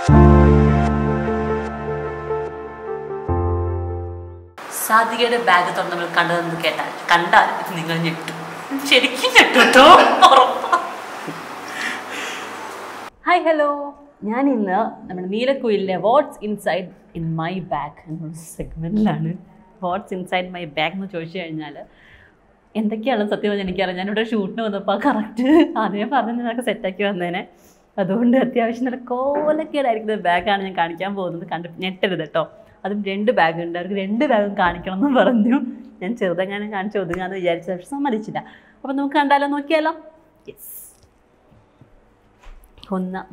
സാധികയുടെ bag തുറന്ന് നമ്മൾ കണ്ടതെന്ന് കേട്ടാൽ കണ്ടാൽ ഇത് നിങ്ങൾ ഞെട്ടും ശരിക്കും ഞെട്ടും കേട്ടോ ഉറപ്പാ. ഹായ് ഹലോ ഞാൻ ഇന്ന് നമ്മുടെ നീലക്കുയിലിലെ what's inside in my bag എന്നുള്ള സെഗ്മെൻറ്റിലാണ് വാട്ട്സ് ഇൻസൈഡ് മൈ ബാഗ് എന്ന് ചോദിച്ചു കഴിഞ്ഞാൽ എന്തൊക്കെയാണ് സത്യം പറഞ്ഞാൽ എനിക്കറിയാം ഞാനിവിടെ ഷൂട്ടിന് വന്നപ്പോൾ കറക്റ്റ് ആദ്യമേ പറഞ്ഞ് നിനക്ക് സെറ്റാക്കി വന്നേനെ അതുകൊണ്ട് അത്യാവശ്യം നല്ല കോലക്കേടായിരിക്കുന്ന ബാഗാണ് ഞാൻ കാണിക്കാൻ പോകുന്നത് കണ്ട് ഞെട്ടരുത് കേട്ടോ അതും രണ്ട് ബാഗ് ഉണ്ട് അവർക്ക് രണ്ട് ബാഗും കാണിക്കണം എന്ന് പറഞ്ഞു ഞാൻ ചെറുതെങ്ങാനും കാണിച്ചു ഒതുങ്ങാന്ന് വിചാരിച്ച പക്ഷെ സമ്മതിച്ചില്ല അപ്പം നമുക്ക് കണ്ടാലോ നോക്കിയാലോ യെസ് ഒന്ന്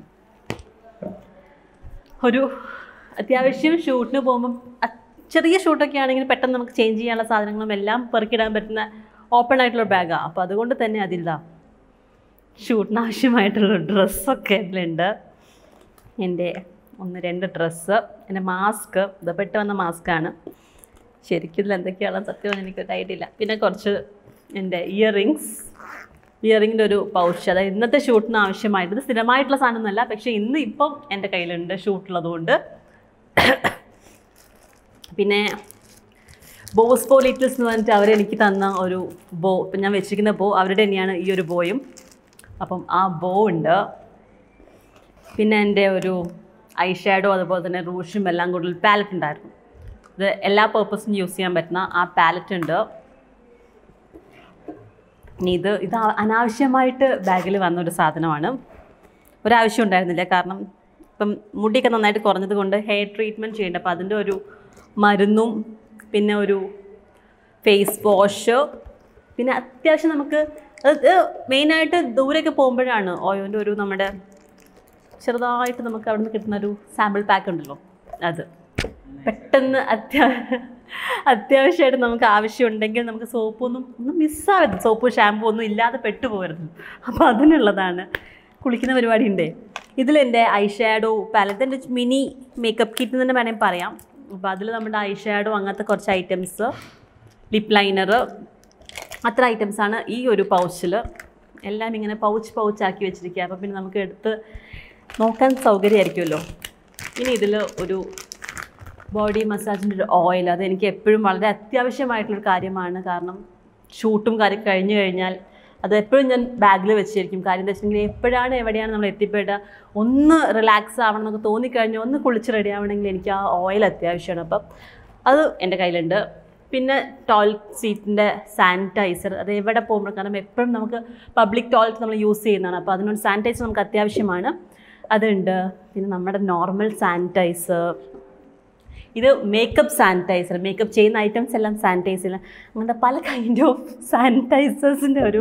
ഒരു അത്യാവശ്യം ഷൂട്ടിന് പോകുമ്പം അ- ചെറിയ ഷൂട്ടൊക്കെ ആണെങ്കിൽ പെട്ടെന്ന് നമുക്ക് ചേഞ്ച് ചെയ്യാനുള്ള സാധനങ്ങളും എല്ലാം പെറുക്കിടാൻ പറ്റുന്ന ഓപ്പൺ ആയിട്ടുള്ള ബാഗാണ് അപ്പോൾ അതുകൊണ്ട് തന്നെ അതില്ല ഷൂട്ടിന് ആവശ്യമായിട്ടുള്ള ഡ്രസ്സൊക്കെ അതിലുണ്ട് എൻ്റെ ഒന്ന് രണ്ട് ഡ്രസ്സ് എൻ്റെ മാസ്ക് ഇത് പെട്ട് വന്ന മാസ്കാണ് ശരിക്കും ഇതിൽ എന്തൊക്കെയാണ് സത്യം എനിക്കൊരു ഐഡിയ ഇല്ല പിന്നെ കുറച്ച് എൻ്റെ ഇയറിങ്സ് ഇയറിങ്ങിൻ്റെ ഒരു പൗച്ച് അതായത് ഇന്നത്തെ ഷൂട്ടിന് ആവശ്യമായിട്ട് ഇത് സ്ഥിരമായിട്ടുള്ള സാധനമൊന്നുമല്ല പക്ഷേ ഇന്ന് ഇപ്പം എൻ്റെ കയ്യിലുണ്ട് ഷൂട്ടുള്ളതുകൊണ്ട് പിന്നെ ബോസ് ബോ ലിറ്റിൽസ് എന്ന് പറഞ്ഞിട്ട് അവരെനിക്ക് തന്ന ഒരു ബോ ഇപ്പം ഞാൻ വെച്ചിരിക്കുന്ന ബോ അവരുടെ തന്നെയാണ് ഈ ഒരു ബോയും അപ്പം ആ ബോ ഉണ്ട് പിന്നെ എൻ്റെ ഒരു ഐ ഷാഡോ അതുപോലെ തന്നെ റൂഷും എല്ലാം കൂടുതൽ പാലറ്റ് ഉണ്ടായിരുന്നു ഇത് എല്ലാ പർപ്പസിനും യൂസ് ചെയ്യാൻ പറ്റുന്ന ആ പാലറ്റ് ഉണ്ട് ഇനി ഇത് ഇത് ആ- അനാവശ്യമായിട്ട് ബാഗിൽ വന്നൊരു സാധനമാണ് ഒരാവശ്യം ഉണ്ടായിരുന്നില്ല കാരണം ഇപ്പം മുടിയൊക്കെ നന്നായിട്ട് കുറഞ്ഞത് കൊണ്ട് ഹെയർ ട്രീറ്റ്മെൻറ്റ് ചെയ്യേണ്ട അപ്പോൾ അതിൻ്റെ ഒരു മരുന്നും പിന്നെ ഒരു ഫേസ് വാഷ് പിന്നെ അത്യാവശ്യം നമുക്ക് അത് മെയിനായിട്ട് ദൂരെയൊക്കെ പോകുമ്പോഴാണ് ഓയോൻ്റെ ഒരു നമ്മുടെ ചെറുതായിട്ട് നമുക്ക് അവിടെ നിന്ന് കിട്ടുന്ന ഒരു സാമ്പിൾ പാക്ക് ഉണ്ടല്ലോ അത് പെട്ടെന്ന് അത്യാ അത്യാവശ്യമായിട്ട് നമുക്ക് ആവശ്യമുണ്ടെങ്കിൽ നമുക്ക് സോപ്പൊന്നും ഒന്നും മിസ്സാവരുത് സോപ്പ് ഷാമ്പു ഒന്നും ഇല്ലാതെ പെട്ടുപോകരുത് അപ്പോൾ അതിനുള്ളതാണ് കുളിക്കുന്ന പരിപാടി ഉണ്ടേ ഇതിലെൻ്റെ ഐ ഷാഡോ പാലറ്റ് എൻ്റെ മിനി മേക്കപ്പ് കിറ്റ് എന്ന് തന്നെ വേണമെങ്കിൽ പറയാം അപ്പോൾ അതിൽ നമ്മുടെ ഐ ഷാഡോ അങ്ങനത്തെ കുറച്ച് ഐറ്റംസ് ലിപ് ലൈനർ അത്ര ഐറ്റംസാണ് ഈ ഒരു പൗച്ചിൽ എല്ലാം ഇങ്ങനെ പൗച്ച് പൗച്ചാക്കി വെച്ചിരിക്കുക അപ്പോൾ പിന്നെ നമുക്ക് എടുത്ത് നോക്കാൻ സൗകര്യമായിരിക്കുമല്ലോ ഇനി ഇതിൽ ഒരു ബോഡി മസാജിൻ്റെ ഒരു ഓയിൽ അത് എനിക്ക് എപ്പോഴും വളരെ അത്യാവശ്യമായിട്ടുള്ളൊരു കാര്യമാണ് കാരണം ഷൂട്ടും കാര്യം കഴിഞ്ഞു കഴിഞ്ഞാൽ അത് എപ്പോഴും ഞാൻ ബാഗിൽ വെച്ചിരിക്കും കാര്യം എന്താ വെച്ചിട്ടുണ്ടെങ്കിൽ എപ്പോഴാണ് എവിടെയാണ് നമ്മൾ എത്തിപ്പെടുക ഒന്ന് റിലാക്സ് ആവണം എന്നൊക്കെ തോന്നിക്കഴിഞ്ഞാൽ ഒന്ന് കുളിച്ച് റെഡി ആവണമെങ്കിൽ എനിക്ക് ആ ഓയിൽ അത്യാവശ്യമാണ് അപ്പം അത് എൻ്റെ കയ്യിലുണ്ട് പിന്നെ ടോയ്ലറ്റ് സീറ്റിൻ്റെ സാനിറ്റൈസർ അത് എവിടെ പോകുമ്പോൾ കാരണം എപ്പോഴും നമുക്ക് പബ്ലിക് ടോയ്ലറ്റ് നമ്മൾ യൂസ് ചെയ്യുന്നതാണ് അപ്പോൾ അതിനൊരു സാനിറ്റൈസർ നമുക്ക് അത്യാവശ്യമാണ് അതുണ്ട് പിന്നെ നമ്മുടെ നോർമൽ സാനിറ്റൈസർ ഇത് മേക്കപ്പ് സാനിറ്റൈസർ മേക്കപ്പ് ചെയ്യുന്ന ഐറ്റംസ് എല്ലാം സാനിറ്റൈസർ അങ്ങനത്തെ പല കൈൻഡ് ഓഫ് സാനിറ്റൈസേഴ്സിൻ്റെ ഒരു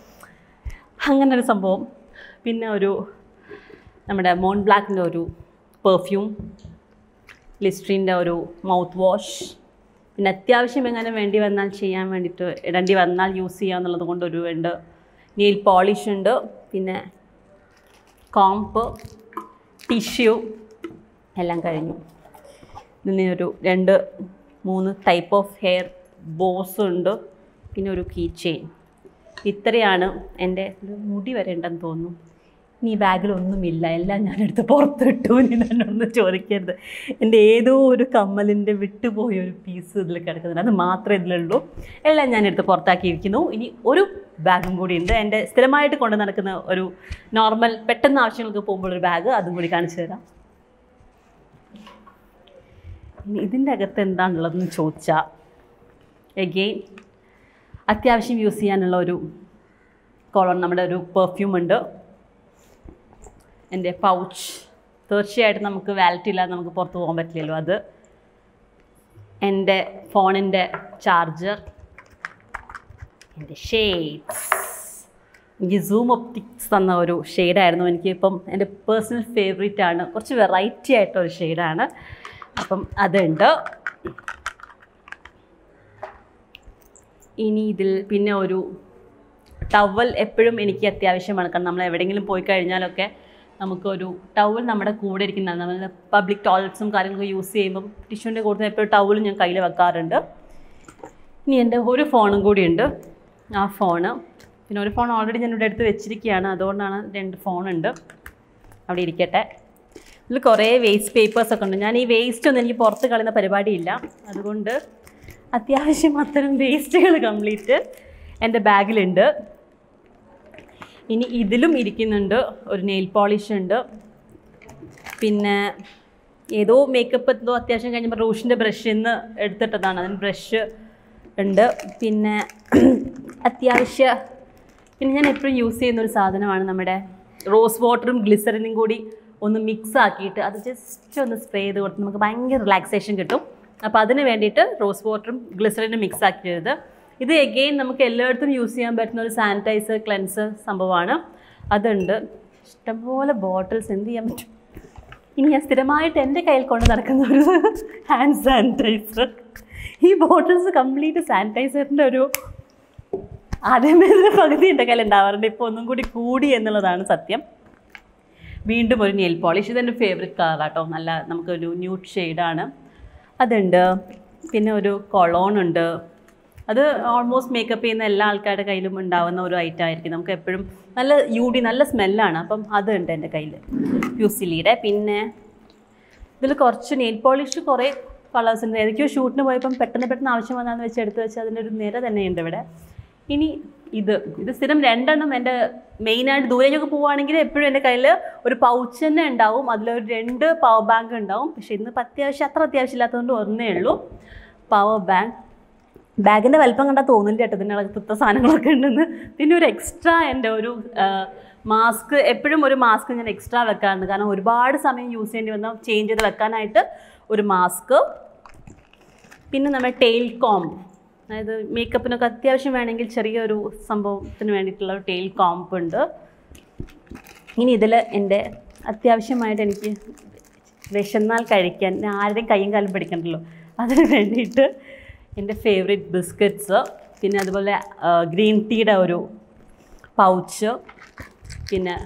അങ്ങനെ ഒരു സംഭവം പിന്നെ ഒരു നമ്മുടെ മോൺ ബ്ലാക്കിൻ്റെ ഒരു പെർഫ്യൂം ലിസ്ട്രീൻ്റെ ഒരു മൗത്ത് വാഷ് പിന്നെ അത്യാവശ്യം എങ്ങനെ വേണ്ടി വന്നാൽ ചെയ്യാൻ വേണ്ടിയിട്ട് ഇടേണ്ടി വന്നാൽ യൂസ് ചെയ്യാന്നുള്ളത് കൊണ്ട് ഒരു ഉണ്ട് നെയിൽ പോളിഷ് ഉണ്ട് പിന്നെ കോംപ്പ് ടിഷ്യൂ എല്ലാം കഴിഞ്ഞു പിന്നെ ഒരു രണ്ട് മൂന്ന് ടൈപ്പ് ഓഫ് ഹെയർ ബോസ് ഉണ്ട് പിന്നെ ഒരു കീ ചെയിൻ ഇത്രയാണ് എൻ്റെ ഒരു മുടി വരെ ഉണ്ടെന്ന് തോന്നുന്നു ഇനി ഈ ബാഗിലൊന്നുമില്ല എല്ലാം ഞാനെടുത്ത് പുറത്തിട്ടു ഇനി എന്നോടൊന്ന് ചോദിക്കരുത് എൻ്റെ ഏതോ ഒരു കമ്മലിൻ്റെ വിട്ടുപോയ ഒരു പീസ് ഇതിൽ കിടക്കുന്നുണ്ട് അത് മാത്രമേ ഇതിലുള്ളൂ എല്ലാം ഞാനെടുത്ത് പുറത്താക്കിയിരിക്കുന്നു ഇനി ഒരു ബാഗും കൂടി ഉണ്ട് എൻ്റെ സ്ഥിരമായിട്ട് കൊണ്ട് നടക്കുന്ന ഒരു നോർമൽ പെട്ടെന്ന് ആവശ്യങ്ങൾക്ക് പോകുമ്പോൾ ഒരു ബാഗ് അതും കൂടി കാണിച്ചു തരാം ഇനി ഇതിൻ്റെ അകത്ത് എന്താണുള്ളതെന്ന് ചോദിച്ചാൽ എഗെയിൻ അത്യാവശ്യം യൂസ് ചെയ്യാനുള്ള ഒരു കോളൺ നമ്മുടെ ഒരു പെർഫ്യൂം ഉണ്ട് എൻ്റെ പൗച്ച് തീർച്ചയായിട്ടും നമുക്ക് വാലറ്റ് ഇല്ലാതെ നമുക്ക് പുറത്ത് പോകാൻ പറ്റില്ലല്ലോ അത് എൻ്റെ ഫോണിൻ്റെ ചാർജർ എൻ്റെ ഷെയ്ഡ്സ് എനിക്ക് സൂം ഒപ്റ്റിക്സ് തന്ന ഒരു ഷെയ്ഡായിരുന്നു എനിക്ക് ഇപ്പം എൻ്റെ പേഴ്സണൽ ഫേവറേറ്റ് ആണ് കുറച്ച് വെറൈറ്റി ആയിട്ടൊരു ഷെയ്ഡാണ് അപ്പം അതുണ്ട് ഇനി ഇതിൽ പിന്നെ ഒരു ടവൽ എപ്പോഴും എനിക്ക് അത്യാവശ്യമാണ് കാരണം നമ്മൾ എവിടെയെങ്കിലും പോയി കഴിഞ്ഞാലൊക്കെ നമുക്കൊരു ടവൽ നമ്മുടെ കൂടെ ഇരിക്കുന്നതാണ് നമ്മൾ പബ്ലിക് ടോയ്ലറ്റ്സും കാര്യങ്ങളൊക്കെ യൂസ് ചെയ്യുമ്പം ടിഷ്യൂൻ്റെ കൂടെ എപ്പോഴും ടവലും ഞാൻ കയ്യിൽ വെക്കാറുണ്ട് ഇനി എൻ്റെ ഒരു ഫോണും കൂടിയുണ്ട് ആ ഫോണ് പിന്നെ ഒരു ഫോൺ ഓൾറെഡി ഞാൻ ഇവിടെ എടുത്ത് വെച്ചിരിക്കുകയാണ് അതുകൊണ്ടാണ് രണ്ട് ഫോണുണ്ട് അവിടെ ഇരിക്കട്ടെ ഇതിൽ കുറേ വേസ്റ്റ് പേപ്പേഴ്സ് ഒക്കെ ഉണ്ട് ഞാൻ ഈ വേസ്റ്റ് ഒന്നും എനിക്ക് പുറത്ത് കളയുന്ന പരിപാടിയില്ല അതുകൊണ്ട് അത്യാവശ്യം അത്തരം വേസ്റ്റുകൾ കംപ്ലീറ്റ് എൻ്റെ ബാഗിലുണ്ട് ഇനി ഇതിലും ഇരിക്കുന്നുണ്ട് ഒരു നെയിൽ പോളിഷ് ഉണ്ട് പിന്നെ ഏതോ മേക്കപ്പ് എന്തോ അത്യാവശ്യം കഴിഞ്ഞപ്പോൾ റൂഷിൻ്റെ ബ്രഷിൽ നിന്ന് എടുത്തിട്ടതാണ് അതിന് ബ്രഷ് ഉണ്ട് പിന്നെ അത്യാവശ്യ പിന്നെ ഞാൻ എപ്പോഴും യൂസ് ചെയ്യുന്ന ഒരു സാധനമാണ് നമ്മുടെ റോസ് വാട്ടറും ഗ്ലിസറിനും കൂടി ഒന്ന് മിക്സ് ആക്കിയിട്ട് അത് ജസ്റ്റ് ഒന്ന് സ്പ്രേ ചെയ്ത് കൊടുത്ത് നമുക്ക് ഭയങ്കര റിലാക്സേഷൻ കിട്ടും അപ്പോൾ അതിന് വേണ്ടിയിട്ട് റോസ് വാട്ടറും ഗ്ലിസറിനും മിക്സ് ആക്കിയത് ഇത് എഗെയിൻ നമുക്ക് എല്ലായിടത്തും യൂസ് ചെയ്യാൻ പറ്റുന്ന ഒരു സാനിറ്റൈസർ ക്ലെൻസർ സംഭവമാണ് അതുണ്ട് ഇഷ്ടംപോലെ ബോട്ടിൽസ് എന്ത് ചെയ്യാൻ പറ്റും ഇനി ഞാൻ സ്ഥിരമായിട്ട് എൻ്റെ കയ്യിൽ കൊണ്ട് നടക്കുന്ന ഒരു ഹാൻഡ് സാനിറ്റൈസർ ഈ ബോട്ടിൽസ് കംപ്ലീറ്റ് സാനിറ്റൈസറിൻ്റെ ഒരു ആദ്യമേ ഇതിൻ്റെ പകുതി എൻ്റെ കയ്യിൽ ഉണ്ടാവാറുണ്ട് ഇപ്പോൾ ഒന്നും കൂടി കൂടി എന്നുള്ളതാണ് സത്യം വീണ്ടും ഒരു നെയിൽ പോളിഷ് ഇതെൻ്റെ ഫേവറേറ്റ് കളറാട്ടോ നല്ല നമുക്കൊരു ന്യൂട്ട് ഷെയ്ഡാണ് അതുണ്ട് പിന്നെ ഒരു കൊളോൺ ഉണ്ട് അത് ഓൾമോസ്റ്റ് മേക്കപ്പ് ചെയ്യുന്ന എല്ലാ ആൾക്കാരുടെ കയ്യിലും ഉണ്ടാവുന്ന ഒരു ഐറ്റം ആയിരിക്കും നമുക്ക് എപ്പോഴും നല്ല യൂടി നല്ല സ്മെല്ലാണ് അപ്പം അതുണ്ട് എൻ്റെ കയ്യിൽ പ്യൂസിലിയുടെ പിന്നെ ഇതിൽ കുറച്ച് നെയിൽ പോളിഷ് കുറേ കളേഴ്സ് ഉണ്ട് ഏതൊക്കെയോ ഷൂട്ടിന് പോയപ്പം പെട്ടെന്ന് പെട്ടെന്ന് ആവശ്യം വന്നാന്ന് വെച്ച് എടുത്ത് വെച്ച് അതിൻ്റെ ഒരു നിര തന്നെയുണ്ട് ഇവിടെ ഇനി ഇത് ഇത് സ്ഥിരം രണ്ടെണ്ണം എൻ്റെ മെയിനായിട്ട് ദൂരേക്കൊക്കെ പോവുകയാണെങ്കിൽ എപ്പോഴും എൻ്റെ കയ്യിൽ ഒരു പൗച്ച് തന്നെ ഉണ്ടാവും അതിലൊരു രണ്ട് പവർ ബാങ്ക് ഉണ്ടാവും പക്ഷേ ഇന്നിപ്പോൾ അത്യാവശ്യം അത്ര അത്യാവശ്യമില്ലാത്തതുകൊണ്ട് ഒന്നേ ഉള്ളൂ പവർ ബാങ്ക് ബാഗിൻ്റെ വലിപ്പം കണ്ടാൽ തോന്നില്ല കേട്ടോ ഇതിൻ്റെ അകത്തത്തെ സാധനങ്ങളൊക്കെ ഉണ്ടെന്ന് പിന്നെ ഒരു എക്സ്ട്രാ എൻ്റെ ഒരു മാസ്ക് എപ്പോഴും ഒരു മാസ്ക് ഞാൻ എക്സ്ട്രാ വെക്കാറുണ്ട് കാരണം ഒരുപാട് സമയം യൂസ് ചെയ്യേണ്ടി വന്നാൽ ചേഞ്ച് ചെയ്ത് വെക്കാനായിട്ട് ഒരു മാസ്ക് പിന്നെ നമ്മുടെ ടെയിൽ കോംബ് അതായത് മേക്കപ്പിനൊക്കെ അത്യാവശ്യം വേണമെങ്കിൽ ചെറിയൊരു സംഭവത്തിന് വേണ്ടിയിട്ടുള്ള ഒരു ടെയിൽ കോംബ് ഉണ്ട് ഇനി ഇതിൽ എൻ്റെ അത്യാവശ്യമായിട്ട് എനിക്ക് വിശന്നാൽ കഴിക്കാൻ ഞാൻ ആരുടെയും കൈയും കാലും പിടിക്കണ്ടല്ലോ അതിന് വേണ്ടിയിട്ട് എൻ്റെ ഫേവറേറ്റ് ബിസ്ക്കറ്റ്സ് പിന്നെ അതുപോലെ ഗ്രീൻ ടീയുടെ ഒരു പൗച്ച് പിന്നെ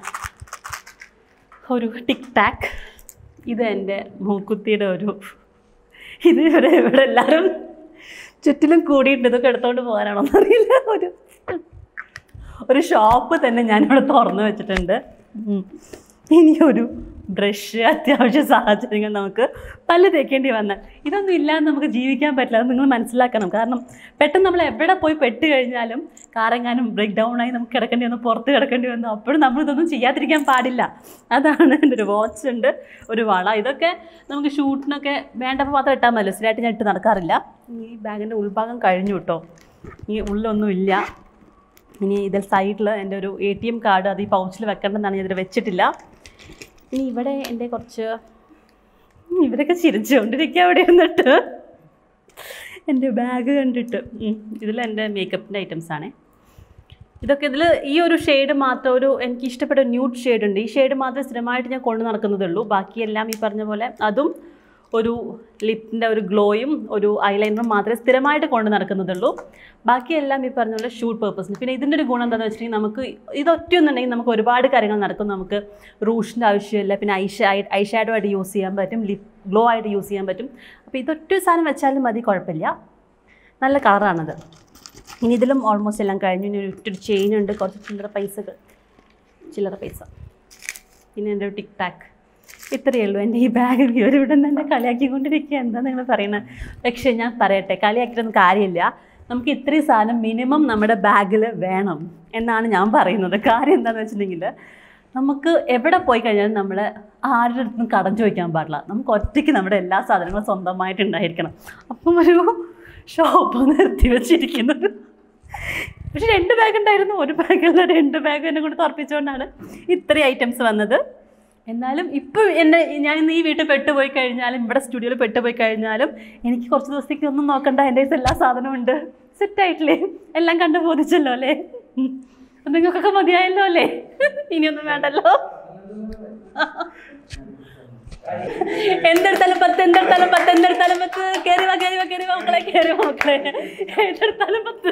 ഒരു ടിക് ടാക്ക് ഇത് എൻ്റെ മൂക്കുത്തിയുടെ ഒരു ഇത് ഇവിടെ ഇവിടെ എല്ലാവരും ചുറ്റിലും കൂടിയിട്ട് ഇതൊക്കെ എടുത്തോണ്ട് പോകാനാണോ എന്നറിയില്ല ഒരു ഒരു ഷോപ്പ് തന്നെ ഞാനിവിടെ തുറന്നു വെച്ചിട്ടുണ്ട് ഉം. ഇനി ഒരു ബ്രഷ് അത്യാവശ്യ സാഹചര്യങ്ങൾ നമുക്ക് പല്ല് തേക്കേണ്ടി വന്നാൽ ഇതൊന്നും ഇല്ലാതെ നമുക്ക് ജീവിക്കാൻ പറ്റില്ല അത് നിങ്ങൾ മനസ്സിലാക്കണം കാരണം പെട്ടെന്ന് നമ്മൾ എവിടെ പോയി പെട്ട് കഴിഞ്ഞാലും കാറെങ്ങാനും ബ്രേക്ക് ഡൗൺ ആയി നമുക്ക് കിടക്കേണ്ടി വന്നു പുറത്ത് കിടക്കേണ്ടി വന്നു അപ്പോഴും നമ്മൾ ഇതൊന്നും ചെയ്യാതിരിക്കാൻ പാടില്ല അതാണ് എൻ്റെ ഒരു വാച്ച് ഉണ്ട് ഒരു വള ഇതൊക്കെ നമുക്ക് ഷൂട്ടിനൊക്കെ വേണ്ടപ്പോൾ മാത്രം ഇട്ടാൽ മതി സ്ഥിരമായിട്ട് ഞാൻ ഇട്ട് നടക്കാറില്ല ഈ ബാഗിൻ്റെ ഉൾഭാഗം കഴിഞ്ഞു കേട്ടോ ഈ ഉള്ളൊന്നും ഇല്ല ഇനി ഇതിൽ സൈഡിൽ എൻ്റെ ഒരു എ ടി എം കാർഡ് അത് ഈ പൗച്ചിൽ വെക്കേണ്ടതെന്നാണ് ഞാൻ ഇതിൽ വെച്ചിട്ടില്ല ഇനി ഇവിടെ എൻ്റെ കുറച്ച് ഉം, ഇവരൊക്കെ ചിരിച്ചുകൊണ്ടിരിക്കുക അവിടെ ഇരുന്നിട്ട് എൻ്റെ ബാഗ് കണ്ടിട്ട് ഉം, ഇതിൽ എൻ്റെ മേക്കപ്പിൻ്റെ ഐറ്റംസ് ആണേ ഇതൊക്കെ ഇതിൽ ഈ ഒരു ഷെയ്ഡ് മാത്രം ഒരു എനിക്ക് ഇഷ്ടപ്പെട്ട ന്യൂഡ് ഷെയ്ഡ് ഉണ്ട് ഈ ഷെയ്ഡ് മാത്രമേ സ്ഥിരമായിട്ട് ഞാൻ കൊണ്ടു നടക്കുന്നതേ ഉള്ളൂ ബാക്കിയെല്ലാം ഈ പറഞ്ഞ പോലെ അതും ഒരു ലിപ്പിൻ്റെ ഒരു ഗ്ലോയും ഒരു ഐലൈനറും മാത്രമേ സ്ഥിരമായിട്ട് കൊണ്ട് നടക്കുന്നതുള്ളൂ ബാക്കിയെല്ലാം ഈ പറഞ്ഞ പോലെ ഷൂട്ട് പേർപ്പസിന് പിന്നെ ഇതിൻ്റെ ഒരു ഗുണം എന്താണെന്ന് വെച്ചിട്ടുണ്ടെങ്കിൽ നമുക്ക് ഇതൊറ്റയൊന്നുണ്ടെങ്കിൽ നമുക്ക് ഒരുപാട് കാര്യങ്ങൾ നടക്കും നമുക്ക് റൂഷിൻ്റെ ആവശ്യമില്ല പിന്നെ ഐ ഐ ഷാഡോ ആയിട്ട് യൂസ് ചെയ്യാൻ പറ്റും ലിപ് ഗ്ലോ ആയിട്ട് യൂസ് ചെയ്യാൻ പറ്റും അപ്പോൾ ഇതൊറ്റ സാധനം വെച്ചാലും മതി കുഴപ്പമില്ല നല്ല കളറാണത് ഇനി ഇതിലും ഓൾമോസ്റ്റ് എല്ലാം കഴിഞ്ഞു ഇനി ഒരു ഒറ്റൊരു ചെയിൻ ഉണ്ട് കുറച്ച് ചില്ലറ പൈസകൾ ചില്ലറ പൈസ പിന്നെ എൻ്റെ ഒരു ടിക് ടാക്ക് ഇത്രയേ ഉള്ളൂ എൻ്റെ ഈ ബാഗ് ഇവരിവിടെ നിന്ന് എന്നെ കളിയാക്കിക്കൊണ്ടിരിക്കുക എന്താ നിങ്ങൾ പറയുന്നത് പക്ഷേ ഞാൻ പറയട്ടെ കളിയാക്കിയിട്ടൊന്നും കാര്യമില്ല നമുക്ക് ഇത്രയും സാധനം മിനിമം നമ്മുടെ ബാഗിൽ വേണം എന്നാണ് ഞാൻ പറയുന്നത് കാര്യം എന്താണെന്ന് വെച്ചിട്ടുണ്ടെങ്കിൽ നമുക്ക് എവിടെ പോയി കഴിഞ്ഞാലും നമ്മൾ ആരുടെ അടുത്തും കടം ചോദിക്കാൻ പാടില്ല നമുക്ക് ഒറ്റയ്ക്ക് നമ്മുടെ എല്ലാ സാധനങ്ങളും സ്വന്തമായിട്ട് ഉണ്ടായിരിക്കണം അപ്പം ഒരു ഷോപ്പ് നിർത്തി വെച്ചിരിക്കുന്നത് പക്ഷെ രണ്ട് ബാഗ് ഉണ്ടായിരുന്നു ഒരു ബാഗല്ല രണ്ട് ബാഗ് എന്നെ കൊണ്ട് തുറപ്പിച്ചുകൊണ്ടാണ് ഇത്രയും ഐറ്റംസ് വന്നത് എന്നാലും ഇപ്പോൾ എൻ്റെ ഞാൻ ഇന്ന് ഈ വീട്ടിൽ പെട്ടുപോയി കഴിഞ്ഞാലും ഇവിടെ സ്റ്റുഡിയോയിൽ പെട്ടുപോയി കഴിഞ്ഞാലും എനിക്ക് കുറച്ച് ദിവസത്തേക്ക് ഒന്നും നോക്കണ്ട എൻ്റെ കയ്യിൽ എല്ലാ സാധനവും ഉണ്ട് സെറ്റായിട്ടില്ലേ എല്ലാം കണ്ടു ബോധിച്ചല്ലോ അല്ലേ ഉം. അപ്പൊ നിങ്ങൾക്കൊക്കെ മതിയായല്ലോ അല്ലേ ഇനിയൊന്നും വേണ്ടല്ലോ എന്തെടുത്താലും പത്ത് എന്തെടുത്താലും പത്ത് എന്തെടുത്താലും പത്ത് കയറി വാ കയറി വാ കയറി വാ മക്കളെ കയറി വാ മക്കളെ എന്തെടുത്താലും പത്ത്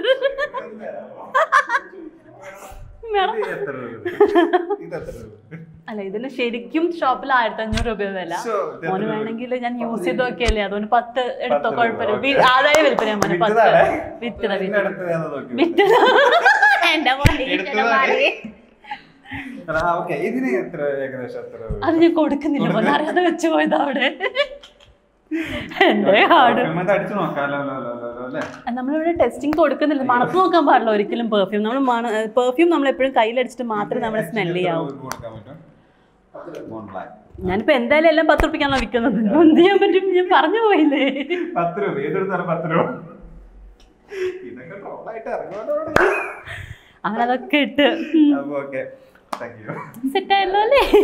വേണം എത്ര രൂപ ഇതെത്ര രൂപ അല്ല ഇതിന് ശരിക്കും ഷോപ്പിൽ ആയിരത്തി അഞ്ഞൂറ് രൂപ വില ശോ, ഇത് മോന് എത്ര രൂപ? വേണമെങ്കിൽ ഞാൻ യൂസ് ചെയ്ത് നോക്കിയല്ലേ അതുകൊണ്ട് പത്ത് എടുത്തോ പത്ത് രൂപ, കുഴപ്പമില്ല ഓക്കേ. വി- ആദായ വിൽപ്പന മോനെ പത്ത് വിറ്റതാണ്? വിറ്റത ഇതിന്റെ അടുത്ത് ഞാൻ നോക്കി വിറ്റത എന്റെ മോനെ എടുത്തതാണ്. ഈശ്വരന്മാരെ. ഓക്കെ ഇതിന് എത്ര ഏകദേശം എത്ര വരും? അത് ഞാൻ കൊടുക്കുന്നില്ല മോനെ അറിയാതെ വെച്ച് പോയത് അവിടെ എന്റെ ഹാർഡ് Perfume ഇത് അടിച്ചു നോക്കാലോ ലോ, ലോ, ലോ, ലോ, അല്ലേ നമ്മളിവിടെ ടെസ്റ്റിംഗ് കൊടുക്കുന്നില്ല മണത്ത് നോക്കാൻ പാടില്ല ഒരിക്കലും പെർഫ്യൂം നമ്മൾ മണ പെർഫ്യൂം നമ്മൾ എപ്പോഴും കയ്യിലടിച്ചിട്ട് മാത്രമേ നമ്മൾ സ്മെല് ചെയ്യാവൂ എത്ര കൊടുക്കാൻ പറ്റും One lakh. ഞാനിപ്പോ എന്തായാലും എല്ലാം പത്ത് റുപ്പിക്കാണല്ലോ വിൽക്കുന്നത് ഇപ്പൊ എന്ത് ചെയ്യാൻ പറ്റും ഞാൻ പറഞ്ഞു പോയില്ലേ പത്ത് രൂപ ഏതെടുത്താലും പത്ത് രൂപ ഇതൊക്കെ ട്രോളായിട്ട് ഇറങ്ങുമല്ലോ അവനതൊക്കെ ഇട്ട് അപ്പൊ ഓക്കെ താങ്ക് യു സെറ്റായല്ലോ അല്ലേ